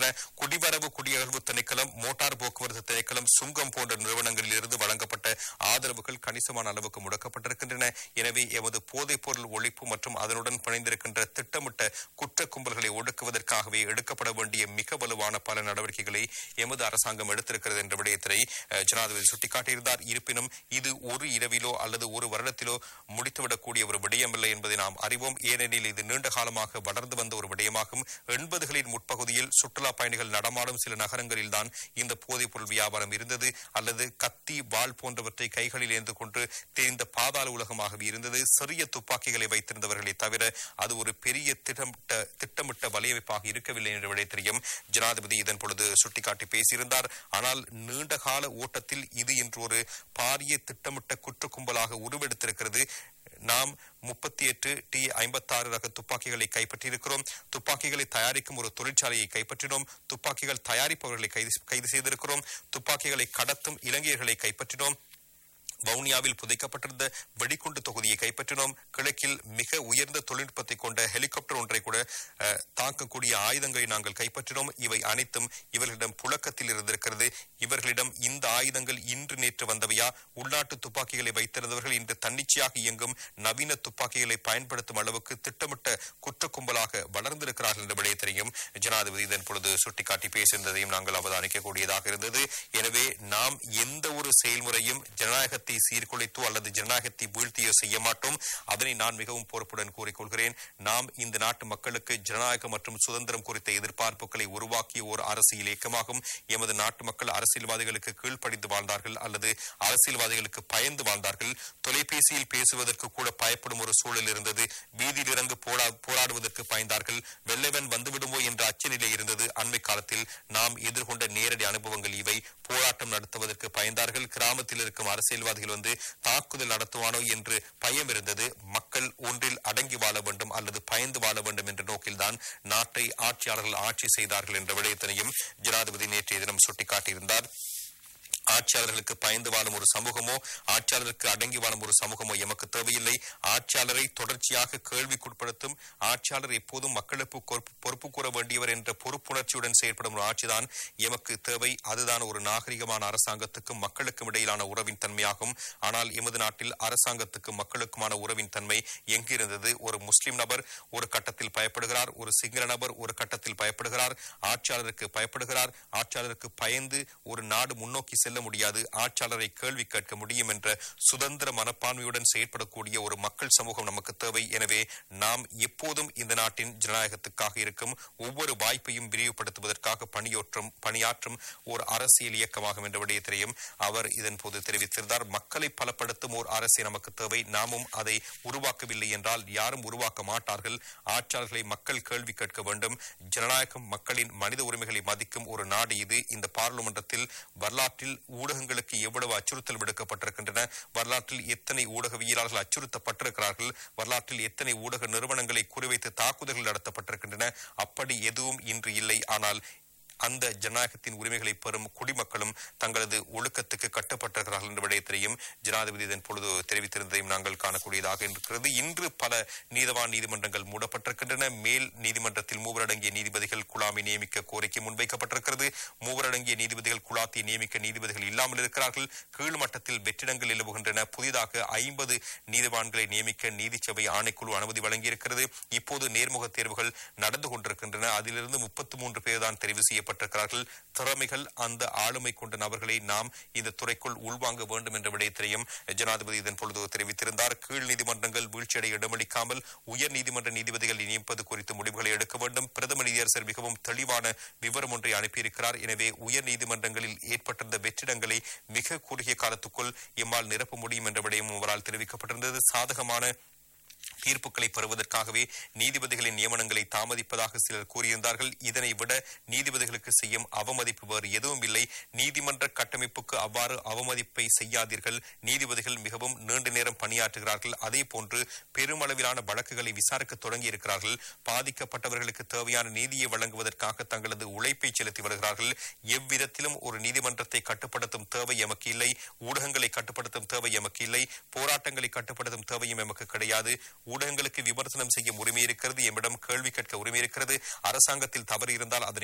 வருகின்றன குடிவரவு குடியகழ்வு திணைக்களம் மோட்டார் போக்குவரத்து திணைக்களம் சுங்கம் போன்ற நிறுவனங்களில் இருந்து வழங்கப்பட்ட ஆதரவுகள் கணிசமான அளவுக்கு முடக்கப்பட்டிருக்கின்றன எனவே எமது போதைப் பொருள் ஒழிப்பு மற்றும் அதனுடன் பிணைந்திருக்கின்ற திட்டமிட்ட குற்ற கும்பல்களை ஒடுக்குவதற்காகவே எடுக்கப்பட வேண்டிய மிக வலுவான பல நடவடிக்கைகளை எமது அரசாங்கம் எடுத்திருக்கிறது என்ற விடயத்தினை அஹ், ஜனாதிபதி சுட்டிக்காட்டியிருந்தார் இருப்பினும் இது ஒரு இரவிலோ அல்லது ஒரு வருடத்திலோ முடித்துவிடக்கூடிய ஒரு விடயமில்லை என்பதை நாம் அறிவோம் ஏனெனில் இது நீண்ட காலமாக வளர்ந்து வந்த ஒரு விடயமாகும் எண்பதுகளின் முற்பகுதியில் சுற்றுலா பயணிகள் நடமாடும் சில நகரங்களில் தான் இந்த போதைப் பொருள் வியாபாரம் இருந்தது அல்லது கத்தி வாள் போன்றவற்றை கைகளில் ஏந்து கொண்டு தெரிந்த பாதாள உலகமாகவே இருந்தது சிறிய துப்பாக்கிகளை வைத்திருந்தவர்களை தவிர அது ஒரு பெரிய திட்டமிட்ட திட்டமிட்ட வலையமைப்பாக இருக்கவில்லை என்ற விடயத்தையும் ஜனாதிபதி இதன் பொழுது சுட்டிக்காட்டி பேசியிருந்தார் ஆனால் நீண்ட கால ஓட்டத்தில் இது இன்று ஒரு பாரிய திட்டமிட்ட குற்ற கும்பலாக உருவெடுத்திருக்கிறது நாம் முப்பத்தி எட்டு டி ஐம்பத்தாறு ரக துப்பாக்கிகளை கைப்பற்றியிருக்கிறோம் துப்பாக்கிகளை தயாரிக்கும் ஒரு தொழிற்சாலையை கைப்பற்றினோம் துப்பாக்கிகள் தயாரிப்பவர்களை கைது கைது செய்திருக்கிறோம் துப்பாக்கிகளை கடத்தும் இளைஞர்களை கைப்பற்றினோம் வவுனியாவில் புதைக்கப்பட்டிருந்த வெடிகுண்டு தொகுதியை கைப்பற்றினோம் கிழக்கில் மிக உயர்ந்த தொழில்நுட்பத்தை கொண்ட ஹெலிகாப்டர் ஒன்றை கூட அஹ், தாக்கக்கூடிய ஆயுதங்களை நாங்கள் கைப்பற்றினோம் இவை அனைத்தும் இவர்களிடம் புழக்கத்தில் இருந்திருக்கிறது இவர்களிடம் இந்த ஆயுதங்கள் இன்று நேற்று வந்தவையா உள்நாட்டு துப்பாக்கிகளை வைத்திருந்தவர்கள் இன்று தன்னிச்சையாக இயங்கும் நவீன துப்பாக்கிகளை பயன்படுத்தும் அளவுக்கு திட்டமிட்ட குற்ற கும்பலாக வளர்ந்திருக்கிறார்கள் என்ற விடயத்தையும் ஜனாதிபதி இதன் பொழுது சுட்டிக்காட்டி பேசியிருந்ததையும் நாங்கள் அவதானிக்கக்கூடியதாக இருந்தது எனவே நாம் எந்த ஒரு செயல்முறையும் ஜனநாயகத்தை சீர்குலைத்தோ அல்லது ஜனநாயகத்தை வீழ்த்தியோ செய்ய மாட்டோம் அதனை நான் மிகவும் பொறுப்புடன் கூறிக்கொள்கிறேன் நாம் இந்த நாட்டு மக்களுக்கு ஜனநாயகம் மற்றும் சுதந்திரம் குறித்த எதிர்பார்ப்புகளை உருவாக்கிய ஒரு அரசியல் இயக்கமாகும் எமது நாட்டு மக்கள் அரசியல்வாதிகளுக்கு கீழ்ப்படிந்து வாழ்ந்தார்கள் அல்லது அரசியல்வாதிகளுக்கு பயந்து வாழ்ந்தார்கள் தொலைபேசியில் பேசுவதற்கு கூட பயப்படும் ஒரு சூழல் இருந்தது வீதியில் இறங்கு போரா போராடுவதற்கு பயந்தார்கள் வெள்ளவன் வந்துவிடுமோ என்ற அச்சநிலை இருந்தது அண்மை காலத்தில் நாம் எதிர்கொண்ட நேரடி அனுபவங்கள் இவை போராட்டம் நடத்துவதற்கு பயந்தார்கள் கிராமத்தில் இருக்கும் அரசியல்வாதிகள் வந்து தாக்குதல் நடத்துவானோ என்று பயம் இருந்தது மக்கள் ஒன்றில் அடங்கி வாழ வேண்டும் அல்லது பயந்து வாழ வேண்டும் என்ற நோக்கில்தான் நாட்டை ஆட்சியாளர்கள் ஆட்சி செய்தார்கள் என்ற விடயத்தினையும் ஜனாதிபதி நேற்றைய தினம் சுட்டிக்காட்டியிருந்தார் ஆட்சியாளர்களுக்கு பயந்து வாழும் ஒரு சமூகமோ ஆட்சியாளருக்கு அடங்கி வாழும் ஒரு சமூகமோ எமக்கு தேவையில்லை ஆட்சியாளரை தொடர்ச்சியாக கேள்விக்குட்படுத்தும் ஆட்சியாளர் எப்போதும் மக்களுக்கு பொறுப்பு- பொறுப்பு கூற வேண்டியவர் என்ற பொறுப்புணர்ச்சியுடன் செயற்படும் ஒரு ஆட்சிதான் எமக்கு தேவை அதுதான் ஒரு நாகரிகமான அரசாங்கத்துக்கும் மக்களுக்கும் இடையிலான உறவின் தன்மையாகும் ஆனால் எமது நாட்டில் அரசாங்கத்துக்கும் மக்களுக்குமான உறவின் தன்மை எங்கிருந்தது ஒரு முஸ்லிம் நபர் ஒரு கட்டத்தில் பயப்படுகிறார் ஒரு சிங்கள நபர் ஒரு கட்டத்தில் பயப்படுகிறார் ஆட்சியாளருக்கு பயப்படுகிறார் ஆட்சியாளருக்கு பயந்து ஒரு நாடு முன்னோக்கி செல்ல முடியாது ஆட்சியாளரை கேள்வி கேட்க முடியும் என்ற சுதந்திர மனப்பான்மையுடன் செயற்படக்கூடிய ஒரு மக்கள் சமூகம் நமக்கு தேவை எனவே நாம் எப்போதும் இந்த நாட்டின் ஜனநாயகத்துக்காக இருக்கும் ஒவ்வொரு வாய்ப்பையும் விரிவுபடுத்துவதற்காக பணியோற்றும் பணியாற்றும் ஒரு அரசியல் இயக்கமாகும் என்ற விடயத்திலையும் அவர் இதன் போது தெரிவித்திருந்தார் மக்களை பலப்படுத்தும் ஒரு அரசை நமக்கு தேவை நாமும் அதை உருவாக்கவில்லை என்றால் யாரும் உருவாக்க மாட்டார்கள் ஆட்சியாளர்களை மக்கள் கேள்வி கேட்க வேண்டும் ஜனநாயகம் மக்களின் மனித உரிமைகளை மதிக்கும் ஒரு நாடு இது இந்த பாராளுமன்றத்தில் வரலாற்றில் ஊடகங்களுக்கு எவ்வளவு அச்சுறுத்தல் விடுக்கப்பட்டிருக்கின்றன வரலாற்றில் எத்தனை ஊடகவியலாளர்கள் அச்சுறுத்தப்பட்டிருக்கிறார்கள் வரலாற்றில் எத்தனை ஊடக நிறுவனங்களை குறிவைத்து தாக்குதல்கள் நடத்தப்பட்டிருக்கின்றன அப்படி எதுவும் இன்று இல்லை ஆனால் அந்த ஜனநாயகத்தின் உரிமைகளை பெறும் குடிமக்களும் தங்களது ஒழுக்கத்துக்கு கட்டுப்பட்டிருக்கிறார்கள் என்ற விடயத்தையும் ஜனாதிபதி இதன் பொழுது தெரிவித்திருந்ததையும் நாங்கள் காணக்கூடியதாக இருக்கிறது இன்று பல நீதவான் நீதிமன்றங்கள் மூடப்பட்டிருக்கின்றன மேல் நீதிமன்றத்தில் மூவரடங்கிய நீதிபதிகள் குழாமை நியமிக்க கோரிக்கை முன்வைக்கப்பட்டிருக்கிறது மூவரடங்கிய நீதிபதிகள் குழாத்தை நியமிக்க நீதிபதிகள் இல்லாமல் இருக்கிறார்கள் கீழ் மட்டத்தில் வெற்றிடங்கள் நிலவுகின்றன புதிதாக ஐம்பது நீதிவான்களை நியமிக்க நீதிச்சபை ஆணைக்குழு அனுமதி வழங்கியிருக்கிறது இப்போது நேர்முக தேர்வுகள் நடந்து கொண்டிருக்கின்றன அதிலிருந்து முப்பத்தி மூன்று பேர் தான் தெரிவு செய்யப்பட்டிருக்கிறார்கள் திறமைகள் அந்த ஆளுமை கொண்ட நபர்களை நாம் இந்த துறைக்குள் உள்வாங்க வேண்டும் என்ற விடயத்திலையும் ஜனாதிபதி இதன் பொழுது தெரிவித்திருந்தார் கீழ் நீதிமன்றங்கள் வீழ்ச்சியடைய இடமளிக்காமல் உயர் நீதிமன்ற நீதிபதிகளை நியமிப்பது குறித்து முடிவுகளை எடுக்க வேண்டும் பிரதம நீதியரசர் மிகவும் தெளிவான விவரம் ஒன்றை அனுப்பியிருக்கிறார் எனவே உயர் நீதிமன்றங்களில் ஏற்பட்டிருந்த வெற்றிடங்களை மிக குறுகிய காலத்துக்குள் எம்மால் நிரப்ப முடியும் என்ற விடயமும் அவரால் தெரிவிக்கப்பட்டிருந்தது சாதகமான தீர்ப்புகளை பெறுவதற்காகவே நீதிபதிகளின் நியமனங்களை தாமதிப்பதாக சிலர் கூறியிருந்தார்கள் இதனை விட நீதிபதிகளுக்கு செய்யும் அவமதிப்பு வேறு எதுவும் இல்லை நீதிமன்ற கட்டமைப்புக்கு அவ்வாறு அவமதிப்பை செய்யாதீர்கள் நீதிபதிகள் மிகவும் நீண்ட நேரம் பணியாற்றுகிறார்கள் அதே போன்று பெருமளவிலான வழக்குகளை விசாரிக்க தொடங்கி இருக்கிறார்கள் பாதிக்கப்பட்டவர்களுக்கு தேவையான நீதியை வழங்குவதற்காக தங்களது உழைப்பை செலுத்தி வருகிறார்கள் எவ்விதத்திலும் ஒரு நீதிமன்றத்தை கட்டுப்படுத்தும் தேவை எமக்கு இல்லை ஊடகங்களை கட்டுப்படுத்தும் தேவை எமக்கு இல்லை போராட்டங்களை கட்டுப்படுத்தும் தேவையும் எமக்கு கிடையாது ஊடகங்களுக்கு விமர்சனம் செய்யும் உரிமை இருக்கிறது எம்மிடம் கேள்வி கேட்க உரிமை இருக்கிறது அரசாங்கத்தில் தவறு இருந்தால் அதனை